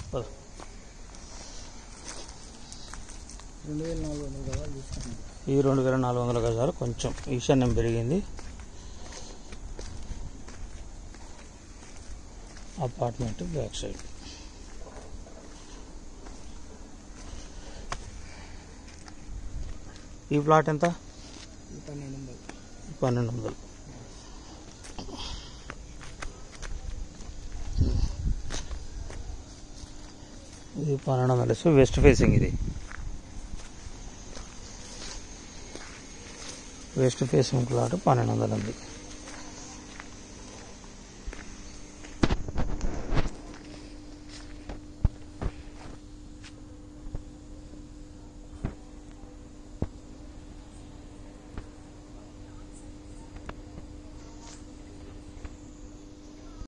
పద. రెండు వేల నాలుగు వందల గజాలు తీసుకుంది ఈ రెండు వేల నాలుగు వందల గజాలు కొంచెం ఈశాన్యం పెరిగింది అపార్ట్మెంట్ బ్యాక్ సైడ్ ఈ ప్లాట్ ఎంత ఈ పన్నెండు వందలు పన్నెండు వందలు ఇది పన్నెండు వందలు సో వెస్ట్ ఫేసింగ్ ఇది వెస్ట్ ఫేసింగ్ ప్లాట్ పన్నెండు వందలు ఉంది